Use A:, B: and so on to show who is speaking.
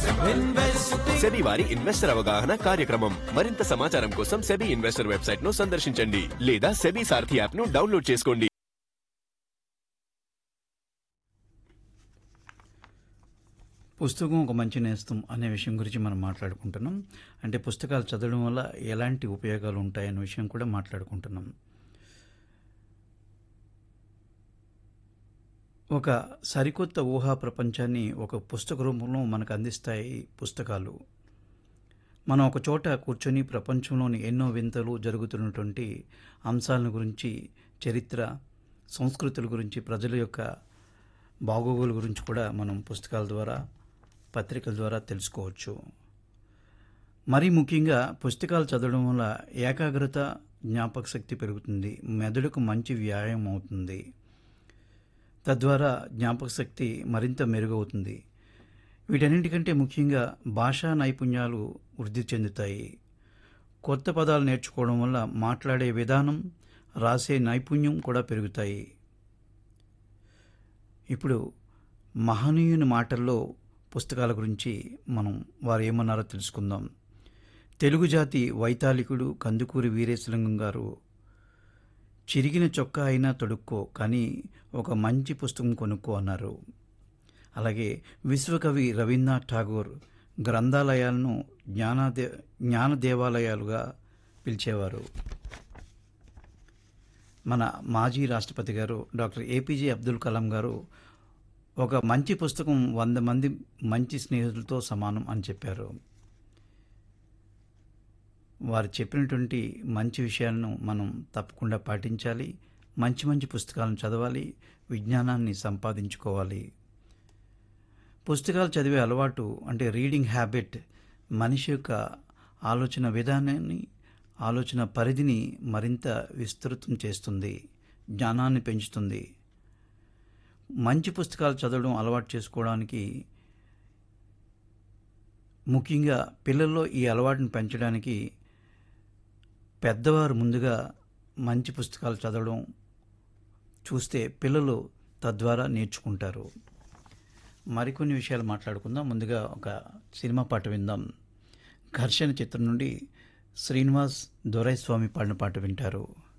A: SEBI వారి investor అవగాహన కార్యక్రమం మరింత సమాచారం కోసం సెబీ ఇన్వెస్టర్ వెబ్సైట్ ను సందర్శించండి లేదా సెబీ సారథి యాప్ ను డౌన్లోడ్ చేసుకోండి
B: పుస్తకం ఒక మంచి నేస్తం అనే విషయం గురించి మనం మాట్లాడుకుంటున్నాం అంటే పుస్తకాలు చదవడం వల్ల ఎలాంటి ఉపయోగాలు ఉంటాయనే విషయం కూడా మాట్లాడుకుంటున్నాం ఒక సరికొత్త ఊహా ప్రపంచాన్ని ఒక పుస్తక రూపంలో మనకు అందిస్తాయి పుస్తకాలు మనం ఒక చోట కూర్చొని ప్రపంచంలోని ఎన్నో వింతలు జరుగుతున్నటువంటి అంశాలను గురించి చరిత్ర సంస్కృతుల గురించి ప్రజల యొక్క బాగోగుల గురించి కూడా మనం పుస్తకాల ద్వారా పత్రికల ద్వారా తెలుసుకోవచ్చు మరీ ముఖ్యంగా పుస్తకాలు చదవడం వల్ల ఏకాగ్రత జ్ఞాపక శక్తి పెరుగుతుంది మెదడుకు మంచి వ్యాయామం అవుతుంది తద్వారా జ్ఞాపక శక్తి మరింత మెరుగవుతుంది వీటన్నింటికంటే ముఖ్యంగా భాషా నైపుణ్యాలు వృద్ధి చెందుతాయి కొత్త పదాలు నేర్చుకోవడం వల్ల మాట్లాడే విధానం రాసే నైపుణ్యం కూడా పెరుగుతాయి ఇప్పుడు మహనీయుని మాటల్లో పుస్తకాల గురించి మనం వారు ఏమన్నారో తెలుసుకుందాం తెలుగు జాతి వైతాళికుడు కందుకూరి వీరేశలింగం గారు చిరిగిన చొక్కా అయినా తొడుక్కో కానీ ఒక మంచి పుస్తకం కొనుక్కో అన్నారు అలాగే విశ్వకవి రవీంద్రనాథ్ ఠాగూర్ గ్రంథాలయాలను జ్ఞానదే జ్ఞాన దేవాలయాలుగా పిలిచేవారు మన మాజీ రాష్ట్రపతి గారు డాక్టర్ ఏపీజే అబ్దుల్ కలాం గారు ఒక మంచి పుస్తకం వంద మంది మంచి స్నేహితులతో సమానం అని చెప్పారు వారు చెప్పినటువంటి మంచి విషయాలను మనం తప్పకుండా పాటించాలి మంచి మంచి పుస్తకాలను చదవాలి విజ్ఞానాన్ని సంపాదించుకోవాలి పుస్తకాలు చదివే అలవాటు అంటే రీడింగ్ హ్యాబిట్ మనిషి యొక్క ఆలోచన విధానాన్ని ఆలోచన పరిధిని మరింత విస్తృతం చేస్తుంది జ్ఞానాన్ని పెంచుతుంది మంచి పుస్తకాలు చదవడం అలవాటు చేసుకోవడానికి ముఖ్యంగా పిల్లల్లో ఈ అలవాటును పెంచడానికి పెద్దవారు ముందుగా మంచి పుస్తకాలు చదవడం చూస్తే పిల్లలు తద్వారా నేర్చుకుంటారు మరికొన్ని విషయాలు మాట్లాడుకుందాం ముందుగా ఒక సినిమా పాట విందాం ఘర్షణ చిత్రం నుండి శ్రీనివాస్ దొరైస్వామి పాడిన పాట వింటారు